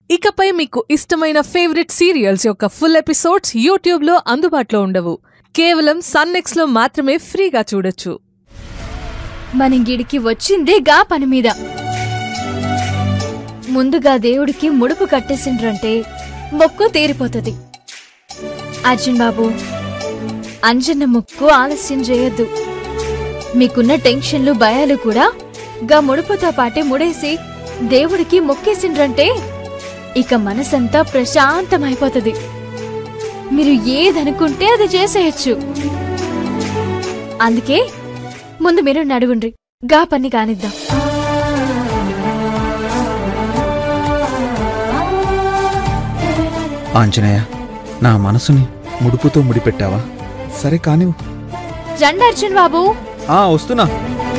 ఇకపై మీకు ఇష్టమైన ఫేవరెట్ సీరియల్స్ యొక్క ఫుల్ ఎపిసోడ్స్ యూట్యూబ్లో అందుబాటులో ఉండవు కేవలం సన్నెక్స్లో మాత్రమే ఫ్రీగా చూడొచ్చు మనం గిడికి వచ్చిందే గా పని మీద ముందుగా దేవుడికి ముడుపు కట్టేసిండ్రంటే మొక్కు తీరిపోతుంది అర్జున్ బాబు అంజన్న ముక్కు ఆలస్యం చేయొద్దు మీకున్న టెన్షన్లు భయాలు కూడా గా ముడుపుతో పాటే ముడేసి దేవుడికి మొక్కేసిండ్రంటే ఇక మనసంతా ప్రశాంతమైపోతుంది మీరు ఏదనుకుంటే అది చేసేయచ్చు అందుకే ముందు మీరు నడుగుండ్రి గా పని కానిద్దాం ఆంజనేయ నా మనసుని ముడుపుతో ముడిపెట్టావా సరే కానివ్వు రండి అర్జున్ బాబు ఆ వస్తున్నా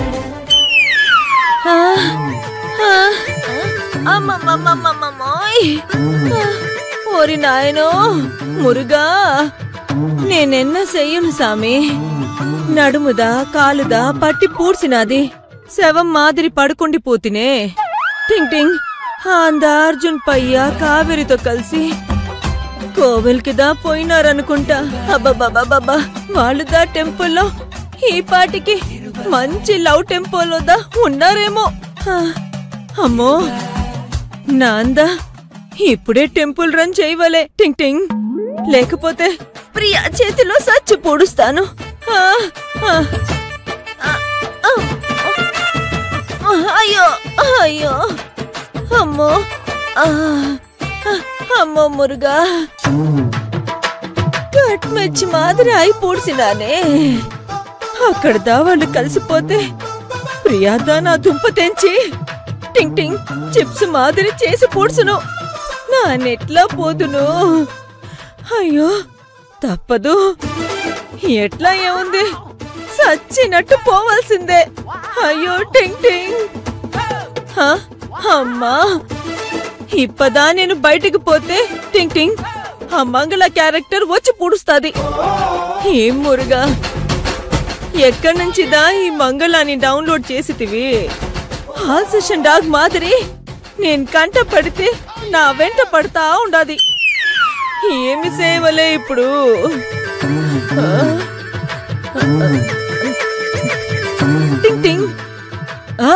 అమ్మమ్మమ్మమ్మమ్మమ్మోయ్. ఓరి నాయనో మురుగా నేనెన్న చెయ్యను సామి నడుముదా కాలుదా పట్టి పూడ్సినాది శవం మాదిరి పడుకుండి పోతినే టింగ్ టింగ్ అంద అర్జున్ పయ్య కావేరితో కలిసి కోవెల్కిదా పోయినారనుకుంటా అబ్బబ్బబ్బబ్బా వాళ్ళుదా టెంపుల్లో ఈ పాటికి మంచి లవ్ టెంపోలోదా ఉన్నారేమో హా, అమ్మో నాందా ఇప్పుడే టెంపుల్ రన్ చేయవలే టింగ్ టింగ్ లేకపోతే ప్రియా చేతిలో సచ్చి పూడుస్తాను ఆ, ఆ, ఆ, ఆ, ఆ, అయ్యో అయ్యో అమ్మో ఆ, ఆ, అమ్మో మురుగా కట్మెచ్చి మాదిరి అయి పూడ్చినానే అక్కడదా వాళ్ళు కలిసిపోతే ప్రియాదా నా దుంప తెంచి టింగ్ టింగ్ చిప్స్ మాదిరి చేసి పూడ్చును నా నెట్లా పోదును అయ్యో తప్పదు ఎట్లా ఏముంది సచ్చినట్టు పోవాల్సిందే అయ్యో టింగ్ టింగ్ హ, అమ్మా ఇప్పదా నేను బయటికి పోతే టింగ్ టింగ్ ఆ మంగళ క్యారెక్టర్ వచ్చి పూడుస్తాది ఏం మురుగా ఎక్కడి నుంచిదా ఈ మంగళాన్ని డౌన్లోడ్ చేసితివి ఆల్ సెషన్ డాగ్ మాదిరి నేను కంట పడితే నా వెంట పడతా ఉండాది ఏమి సేవలే ఇప్పుడు ఆ? టింగ్ టింగ్ ఆ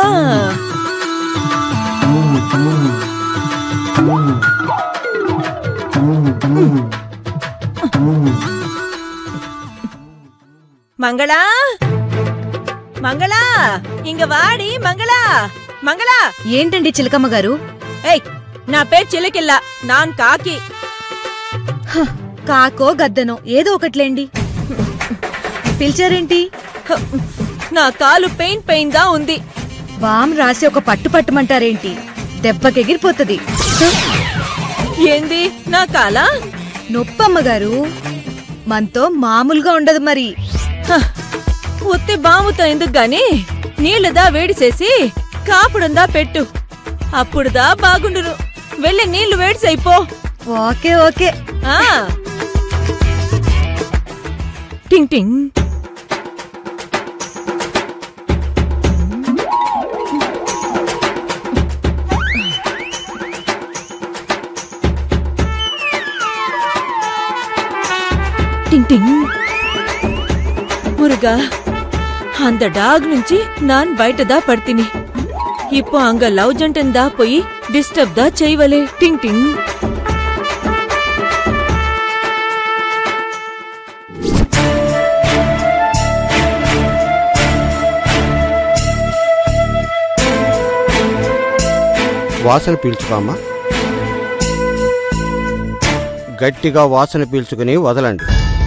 మంగళా మంగళా ఇంగ వాడి మంగళా మంగళా ఏంటండి చిలకమ్మ గారు ఏయ్ నా పేరు చిలకిల్ల నాన్ కాకి హ, కాకో గద్దనో ఏదో ఒకట్లేండి పిలిచారేంటి హ, నా కాలు పెయిన్ పెయిన్ గా ఉంది వామ్ రాసి ఒక పట్టు పట్టమంటారేంటి దెబ్బకెగిరిపోతది హ, ఏంది నా కాలా నొప్పమ్మ గారు మనతో మామూలుగా ఉండదు మరి హ, ఉత్తి బాముతో ఎందుకు గాని నీళ్లుదా వేడి చేసి కాపుడుందా పెట్టు అప్పుడుదా బాగుండును వెళ్ళి నీళ్లు వేడి అయిపో ఓకే ఓకే ఆ టింగ్ టింగ్ టింగ్ టింగ్ మురుగా அந்த டாக் నుంచి நான் బయటదా పಡ್ತೀನಿ இப்போ அங்க லவ் ஜண்டன் தான் போய் டிஸ்டர்ப் தான் செய்வலே டிங் டிங் వాసన పీల్చుకోమ్మా గట్టిగా వాసన పీల్చుకుని వదలండి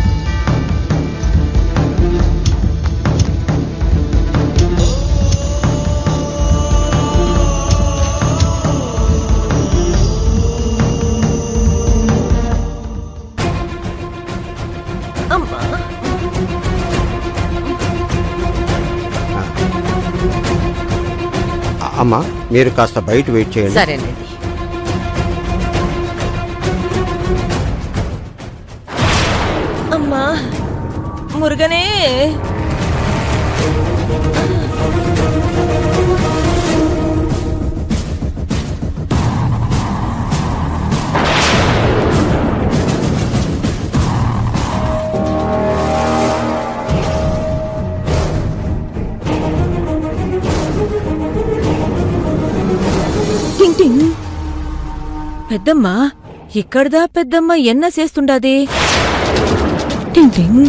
అమ్మా అ- అమ్మా మీరు కాస్త బయట వెయిట్ చేయండి సరేనండి అమ్మా మురుగనే పెద్దమ్మ ఇక్కడదా పెద్దమ్మ ఎన్న చేస్తుండాది టింగ్ టింగ్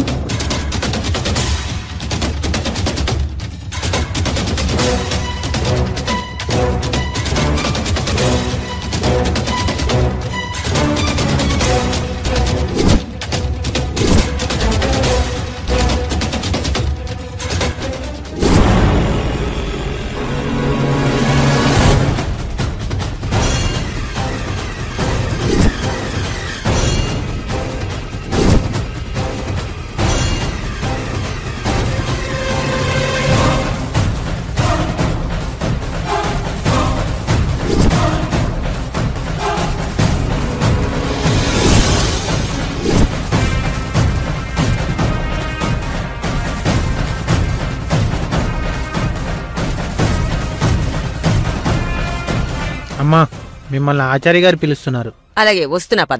అమ్మా మిమ్మల్ని ఆచార్య గారు పిలుస్తున్నారు అలాగే వస్తున్నా పద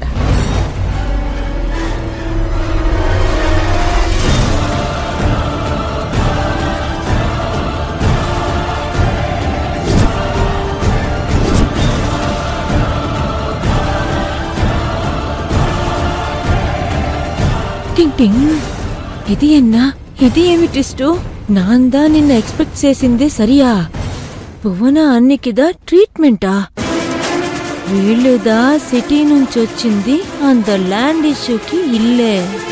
టింగ్ టింగ్ ఇది ఎన్నా ఇది ఏమి ట్విస్టు నాందా నిన్న ఎక్స్పెక్ట్ చేసింది సరియా భువన అన్నికిదా ట్రీట్మెంటా వీళ్ళుదా సిటీ నుంచి వచ్చింది అంత ల్యాండ్ ఇష్యూకి ఇల్లే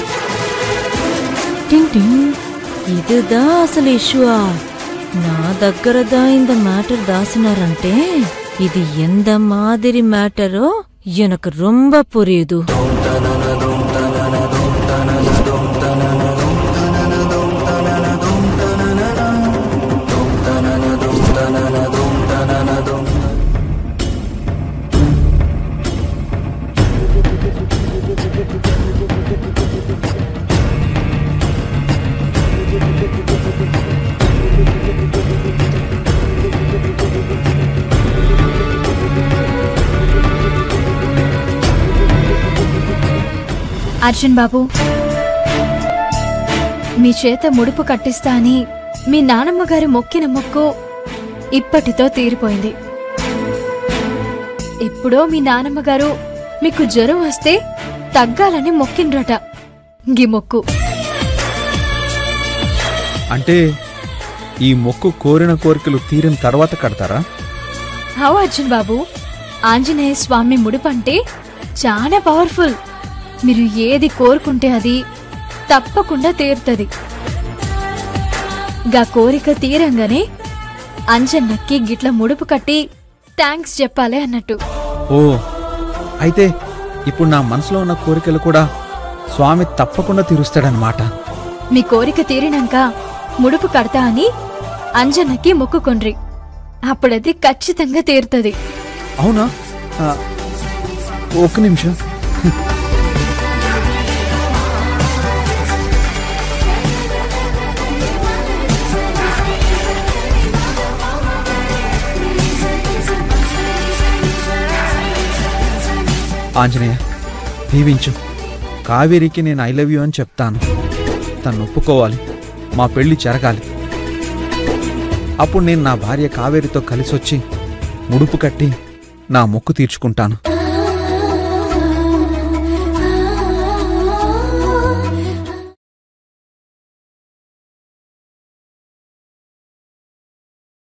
టింగ్ టింగ్ ఇదిదా అసలు ఇష్యూవా నా దగ్గరదా ఇంద మ్యాటర్ దాసినారంటే ఇది ఎంత మాదిరి మ్యాటరో எனக்கு ரொம்ப புரியுது అర్జున్ బాబు మీ చేత ముడుపు కట్టిస్తా అని మీ నానమ్మ గారి మొక్కిన మొక్కు ఇప్పటితో తీరిపోయింది ఎప్పుడో మీ నానమ్మ గారు మీకు జ్వరం వస్తే తగ్గాలని మొక్కిండ్రట గి మొక్కు అంటే ఈ మొక్కు కోరిన కోరికలు తీరిన తర్వాత కడతారా హౌ అర్జున్ బాబు ఆంజనేయ స్వామి ముడుపంటే చాలా పవర్ఫుల్ మీరు ఏది కోరుకుంటే అది తప్పకుండా తీరుతుంది గా కోరిక తీరంగానే అంజన్నకి గిట్ల ముడుపు కట్టి థ్యాంక్స్ చెప్పాలి అన్నట్టు ఓ అయితే ఇప్పుడు నా మనసులో ఉన్న కోరికలు కూడా స్వామి తప్పకుండా తీరుస్తాడనమాట మీ కోరిక తీరినాక ముడుపు కడతా అని అంజన్నకి మొక్కుకొండ్రి అప్పుడది ఖచ్చితంగా తీరుతుంది అవునా ఆ, ఒక్క నిమిషం ఆంజనేయ దీవించు కావేరికి నేను ఐ లవ్ యూ అని చెప్తాను తను ఒప్పుకోవాలి మా పెళ్లి జరగాలి అప్పుడు నేను నా భార్య కావేరితో కలిసొచ్చి ముడుపు కట్టి నా మొక్కు తీర్చుకుంటాను